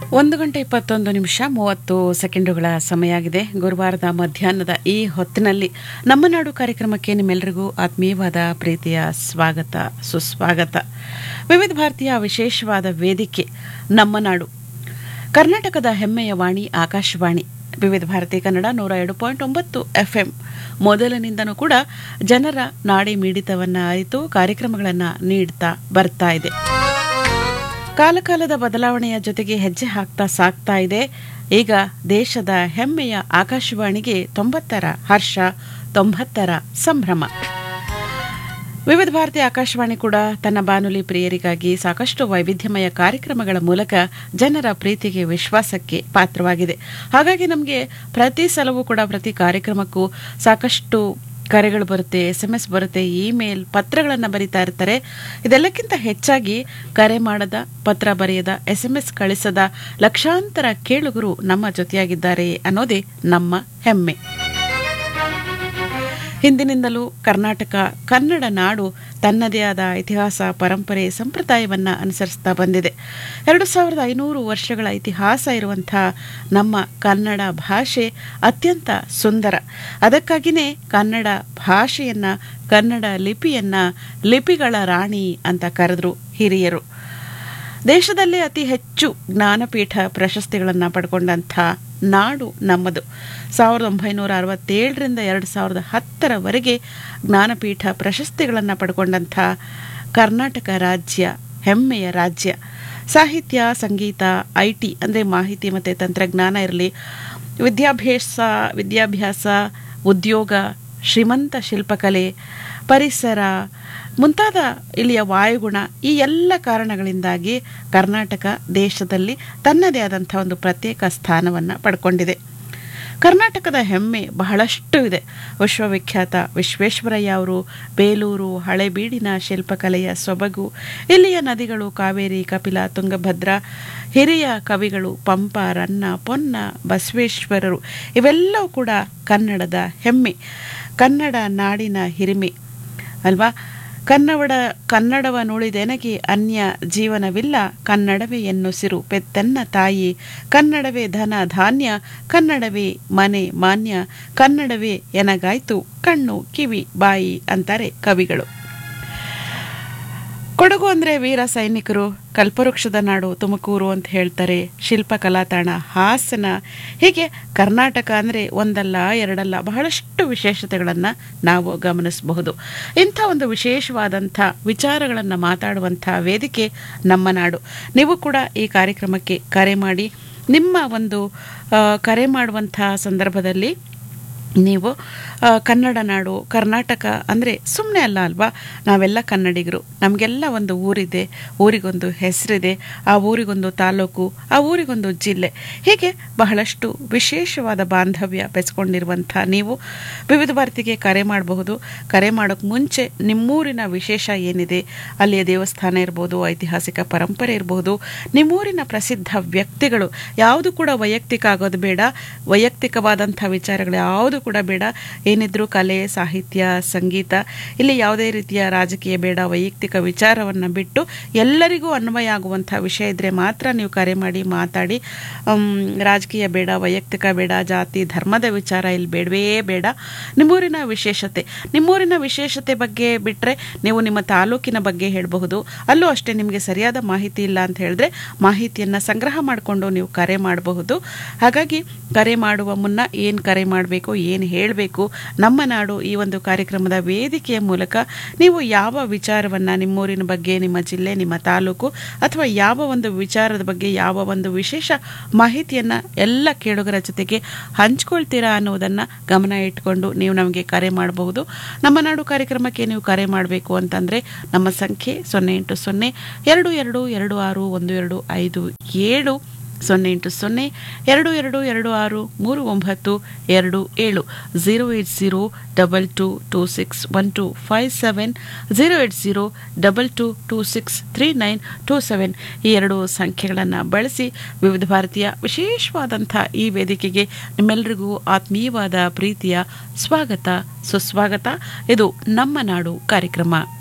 ಒಂದು ಗಂಟೆ ಇಪ್ಪತ್ತೊಂದು ನಿಮಿಷ ಮೂವತ್ತು ಸೆಕೆಂಡುಗಳ ಸಮಯ ಆಗಿದೆ ಗುರುವಾರದ ಮಧ್ಯಾಹ್ನದ ಈ ಹೊತ್ತಿನಲ್ಲಿ ನಮ್ಮ ನಾಡು ಕಾರ್ಯಕ್ರಮಕ್ಕೆ ನಿಮ್ಮೆಲ್ಲರಿಗೂ ಆತ್ಮೀಯವಾದ ಪ್ರೀತಿಯ ಸ್ವಾಗತ ಸುಸ್ವಾಗತ ವಿವಿಧ ಭಾರತೀಯ ವಿಶೇಷವಾದ ವೇದಿಕೆ ನಮ್ಮ ನಾಡು ಕರ್ನಾಟಕದ ಹೆಮ್ಮೆಯ ವಾಣಿ ಆಕಾಶವಾಣಿ ವಿವಿಧ ಭಾರತಿ ಕನ್ನಡ ನೂರ ಎರಡು ಪಾಯಿಂಟ್ ಒಂಬತ್ತು ಎಫ್ಎಂ ಮೊದಲಿನಿಂದನೂ ಕೂಡ ಜನರ ನಾಡಿ ಮಿಡಿತವನ್ನ ಅರಿತು ಕಾರ್ಯಕ್ರಮಗಳನ್ನು ನೀಡ್ತಾ ಬರ್ತಾ ಇದೆ ಕಾಲಕಾಲದ ಬದಲಾವಣೆಯ ಜೊತೆಗೆ ಹೆಜ್ಜೆ ಹಾಕ್ತಾ ಸಾಕ್ತಾ ಇದೆ ಈಗ ದೇಶದ ಹೆಮ್ಮೆಯ ಆಕಾಶವಾಣಿಗೆ ತೊಂಬತ್ತರ ಹರ್ಷ ತೊಂಬತ್ತರ ಸಂಭ್ರಮ ವಿವಿಧ ಭಾರತಿ ಆಕಾಶವಾಣಿ ಕೂಡ ತನ್ನ ಬಾನುಲಿ ಪ್ರಿಯರಿಗಾಗಿ ಸಾಕಷ್ಟು ವೈವಿಧ್ಯಮಯ ಕಾರ್ಯಕ್ರಮಗಳ ಮೂಲಕ ಜನರ ಪ್ರೀತಿಗೆ ವಿಶ್ವಾಸಕ್ಕೆ ಪಾತ್ರವಾಗಿದೆ ಹಾಗಾಗಿ ನಮಗೆ ಪ್ರತಿ ಸಲವೂ ಕೂಡ ಪ್ರತಿ ಕಾರ್ಯಕ್ರಮಕ್ಕೂ ಸಾಕಷ್ಟು ಕರೆಗಳು ಬರುತ್ತೆ ಎಸ್ ಎಂ ಎಸ್ ಬರುತ್ತೆ ಇಮೇಲ್ ಪತ್ರಗಳನ್ನು ಬರಿತಾ ಇರ್ತಾರೆ ಇದೆಲ್ಲಕ್ಕಿಂತ ಹೆಚ್ಚಾಗಿ ಕರೆ ಮಾಡದ ಪತ್ರ ಬರೆಯದ ಎಸ್ ಎಂ ಎಸ್ ಕಳಿಸದ ಲಕ್ಷಾಂತರ ಕೇಳುಗರು ನಮ್ಮ ಜೊತೆಯಾಗಿದ್ದಾರೆ ಅನ್ನೋದೇ ನಮ್ಮ ಹೆಮ್ಮೆ ಹಿಂದಿನಿಂದಲೂ ಕರ್ನಾಟಕ ಕನ್ನಡ ನಾಡು ತನ್ನದೇ ಆದ ಇತಿಹಾಸ ಪರಂಪರೆ ಸಂಪ್ರದಾಯವನ್ನ ಅನುಸರಿಸ್ತಾ ಬಂದಿದೆ ಎರಡು ಸಾವಿರದ ಐನೂರು ವರ್ಷಗಳ ಇತಿಹಾಸ ಇರುವಂಥ ನಮ್ಮ ಕನ್ನಡ ಭಾಷೆ ಅತ್ಯಂತ ಸುಂದರ ಅದಕ್ಕಾಗಿಯೇ ಕನ್ನಡ ಭಾಷೆಯನ್ನ ಕನ್ನಡ ಲಿಪಿಯನ್ನ ಲಿಪಿಗಳ ರಾಣಿ ಅಂತ ಕರೆದ್ರು ಹಿರಿಯರು ದೇಶದಲ್ಲೇ ಅತಿ ಹೆಚ್ಚು ಜ್ಞಾನಪೀಠ ಪ್ರಶಸ್ತಿಗಳನ್ನು ಪಡ್ಕೊಂಡಂಥ ನಾಡು ನಮ್ಮದು ಸಾವಿರದ ಒಂಬೈನೂರ ಅರವತ್ತೇಳರಿಂದ ಎರಡು ಸಾವಿರದ ಹತ್ತರವರೆಗೆ ಜ್ಞಾನಪೀಠ ಪ್ರಶಸ್ತಿಗಳನ್ನು ಪಡ್ಕೊಂಡಂಥ ಕರ್ನಾಟಕ ರಾಜ್ಯ ಹೆಮ್ಮೆಯ ರಾಜ್ಯ ಸಾಹಿತ್ಯ ಸಂಗೀತ ಐ ಟಿ ಅಂದರೆ ಮಾಹಿತಿ ಮತ್ತು ತಂತ್ರಜ್ಞಾನ ಇರಲಿ ವಿದ್ಯಾಭ್ಯಾಸ ವಿದ್ಯಾಭ್ಯಾಸ ಉದ್ಯೋಗ ಶ್ರೀಮಂತ ಶಿಲ್ಪಕಲೆ ಪರಿಸರ ಮುಂತಾದ ಇಲ್ಲಿಯ ವಾಯುಗುಣ ಈ ಎಲ್ಲ ಕಾರಣಗಳಿಂದಾಗಿ ಕರ್ನಾಟಕ ದೇಶದಲ್ಲಿ ತನ್ನದೇ ಆದಂಥ ಒಂದು ಪ್ರತ್ಯೇಕ ಸ್ಥಾನವನ್ನು ಪಡ್ಕೊಂಡಿದೆ ಕರ್ನಾಟಕದ ಹೆಮ್ಮೆ ಬಹಳಷ್ಟು ಇದೆ ವಿಶ್ವವಿಖ್ಯಾತ ವಿಶ್ವೇಶ್ವರಯ್ಯ ಅವರು ಬೇಲೂರು ಹಳೆಬೀಡಿನ ಶಿಲ್ಪಕಲೆಯ ಸೊಬಗು ಇಲ್ಲಿಯ ನದಿಗಳು ಕಾವೇರಿ ಕಪಿಲ ತುಂಗಭದ್ರ ಹಿರಿಯ ಕವಿಗಳು ಪಂಪ ರನ್ನ ಪೊನ್ನ ಬಸವೇಶ್ವರರು ಇವೆಲ್ಲವೂ ಕೂಡ ಕನ್ನಡದ ಹೆಮ್ಮೆ ಕನ್ನಡ ನಾಡಿನ ಹಿರಿಮೆ ಅಲ್ವಾ ಕನ್ನಡ ಕನ್ನಡವ ನುಳಿದೆನಗೆ ಅನ್ಯ ಜೀವನವಿಲ್ಲ ಕನ್ನಡವೇ ಎನ್ನುಸಿರು ಪೆತ್ತನ್ನ ತಾಯಿ ಕನ್ನಡವೇ ಧನ ಧಾನ್ಯ ಕನ್ನಡವೇ ಮನೆ ಮಾನ್ಯ ಕನ್ನಡವೇ ಎನಗಾಯ್ತು ಕಣ್ಣು ಕಿವಿ ಬಾಯಿ ಅಂತಾರೆ ಕವಿಗಳು ಕೊಡಗು ಅಂದರೆ ವೀರ ಸೈನಿಕರು ಕಲ್ಪವೃಕ್ಷದ ನಾಡು ತುಮಕೂರು ಅಂತ ಹೇಳ್ತಾರೆ ಶಿಲ್ಪಕಲಾ ತಾಣ ಹಾಸನ ಹೀಗೆ ಕರ್ನಾಟಕ ಅಂದರೆ ಒಂದಲ್ಲ ಎರಡಲ್ಲ ಬಹಳಷ್ಟು ವಿಶೇಷತೆಗಳನ್ನು ನಾವು ಗಮನಿಸಬಹುದು ಇಂಥ ಒಂದು ವಿಶೇಷವಾದಂಥ ವಿಚಾರಗಳನ್ನು ಮಾತಾಡುವಂಥ ವೇದಿಕೆ ನಮ್ಮ ನಾಡು ನೀವು ಕೂಡ ಈ ಕಾರ್ಯಕ್ರಮಕ್ಕೆ ಕರೆ ಮಾಡಿ ನಿಮ್ಮ ಒಂದು ಕರೆ ಮಾಡುವಂಥ ಸಂದರ್ಭದಲ್ಲಿ ನೀವು ಕನ್ನಡ ನಾಡು ಕರ್ನಾಟಕ ಅಂದರೆ ಸುಮ್ಮನೆ ಅಲ್ಲ ಅಲ್ವಾ ನಾವೆಲ್ಲ ಕನ್ನಡಿಗರು ನಮಗೆಲ್ಲ ಒಂದು ಊರಿದೆ ಊರಿಗೊಂದು ಹೆಸರಿದೆ ಆ ಊರಿಗೊಂದು ತಾಲೂಕು ಆ ಊರಿಗೊಂದು ಜಿಲ್ಲೆ ಹೀಗೆ ಬಹಳಷ್ಟು ವಿಶೇಷವಾದ ಬಾಂಧವ್ಯ ಬೆಳೆಸ್ಕೊಂಡಿರುವಂಥ ನೀವು ವಿವಿಧ ಭಾರತಿಗೆ ಕರೆ ಮಾಡಬಹುದು ಕರೆ ಮಾಡೋಕ್ಕೆ ಮುಂಚೆ ನಿಮ್ಮೂರಿನ ವಿಶೇಷ ಏನಿದೆ ಅಲ್ಲಿಯ ದೇವಸ್ಥಾನ ಇರ್ಬೋದು ಐತಿಹಾಸಿಕ ಪರಂಪರೆ ಇರ್ಬೋದು ನಿಮ್ಮೂರಿನ ಪ್ರಸಿದ್ಧ ವ್ಯಕ್ತಿಗಳು ಯಾವುದು ಕೂಡ ವೈಯಕ್ತಿಕ ಆಗೋದು ಬೇಡ ವೈಯಕ್ತಿಕವಾದಂಥ ವಿಚಾರಗಳು ಯಾವುದು ಕೂಡ ಬೇಡ ಏನಿದ್ರು ಕಲೆ ಸಾಹಿತ್ಯ ಸಂಗೀತ ಇಲ್ಲಿ ಯಾವುದೇ ರೀತಿಯ ರಾಜಕೀಯ ಬೇಡ ವೈಯಕ್ತಿಕ ವಿಚಾರವನ್ನು ಬಿಟ್ಟು ಎಲ್ಲರಿಗೂ ಅನ್ವಯ ಆಗುವಂಥ ವಿಷಯ ಇದ್ದರೆ ಮಾತ್ರ ನೀವು ಕರೆ ಮಾಡಿ ಮಾತಾಡಿ ರಾಜಕೀಯ ಬೇಡ ವೈಯಕ್ತಿಕ ಬೇಡ ಜಾತಿ ಧರ್ಮದ ವಿಚಾರ ಇಲ್ಲಿ ಬೇಡವೇ ಬೇಡ ನಿಮ್ಮೂರಿನ ವಿಶೇಷತೆ ನಿಮ್ಮೂರಿನ ವಿಶೇಷತೆ ಬಗ್ಗೆ ಬಿಟ್ಟರೆ ನೀವು ನಿಮ್ಮ ತಾಲೂಕಿನ ಬಗ್ಗೆ ಹೇಳಬಹುದು ಅಲ್ಲೂ ಅಷ್ಟೇ ನಿಮಗೆ ಸರಿಯಾದ ಮಾಹಿತಿ ಇಲ್ಲ ಅಂತ ಹೇಳಿದ್ರೆ ಮಾಹಿತಿಯನ್ನು ಸಂಗ್ರಹ ಮಾಡಿಕೊಂಡು ನೀವು ಕರೆ ಮಾಡಬಹುದು ಹಾಗಾಗಿ ಕರೆ ಮಾಡುವ ಮುನ್ನ ಏನು ಕರೆ ಮಾಡಬೇಕು ಏನು ಹೇಳಬೇಕು ನಮ್ಮ ನಾಡು ಈ ಒಂದು ಕಾರ್ಯಕ್ರಮದ ವೇದಿಕೆಯ ಮೂಲಕ ನೀವು ಯಾವ ವಿಚಾರವನ್ನು ನಿಮ್ಮೂರಿನ ಬಗ್ಗೆ ನಿಮ್ಮ ಜಿಲ್ಲೆ ನಿಮ್ಮ ತಾಲೂಕು ಅಥವಾ ಯಾವ ಒಂದು ವಿಚಾರದ ಬಗ್ಗೆ ಯಾವ ಒಂದು ವಿಶೇಷ ಮಾಹಿತಿಯನ್ನು ಎಲ್ಲ ಕೇಳುಗರ ಜೊತೆಗೆ ಹಂಚ್ಕೊಳ್ತೀರಾ ಅನ್ನೋದನ್ನು ಗಮನ ಇಟ್ಕೊಂಡು ನೀವು ನಮಗೆ ಕರೆ ಮಾಡಬಹುದು ನಮ್ಮ ನಾಡು ಕಾರ್ಯಕ್ರಮಕ್ಕೆ ನೀವು ಕರೆ ಮಾಡಬೇಕು ಅಂತಂದರೆ ನಮ್ಮ ಸಂಖ್ಯೆ ಸೊನ್ನೆ ಎಂಟು ಸೊನ್ನೆ ಎರಡು ಎರಡು ಎರಡು ಆರು ಒಂದು ಎರಡು ಐದು ಏಳು ಸೊನ್ನೆ ಎಂಟು ಸೊನ್ನೆ ಎರಡು ಎರಡು ಎರಡು ಆರು ಮೂರು ಒಂಬತ್ತು ಎರಡು ಏಳು zero eight zero double two two six one two five seven zero eight zero double two two six three nine two seven ಈ ಎರಡು ಸಂಖ್ಯೆಗಳನ್ನು ಬಳಸಿ ವಿವಿಧ ಭಾರತೀಯ ವಿಶೇಷವಾದಂಥ ಈ ವೇದಿಕೆಗೆ ನಿಮ್ಮೆಲ್ಲರಿಗೂ ಆತ್ಮೀಯವಾದ ಪ್ರೀತಿಯ ಸ್ವಾಗತ ಸುಸ್ವಾಗತ ಇದು ನಮ್ಮ ನಾಡು ಕಾರ್ಯಕ್ರಮ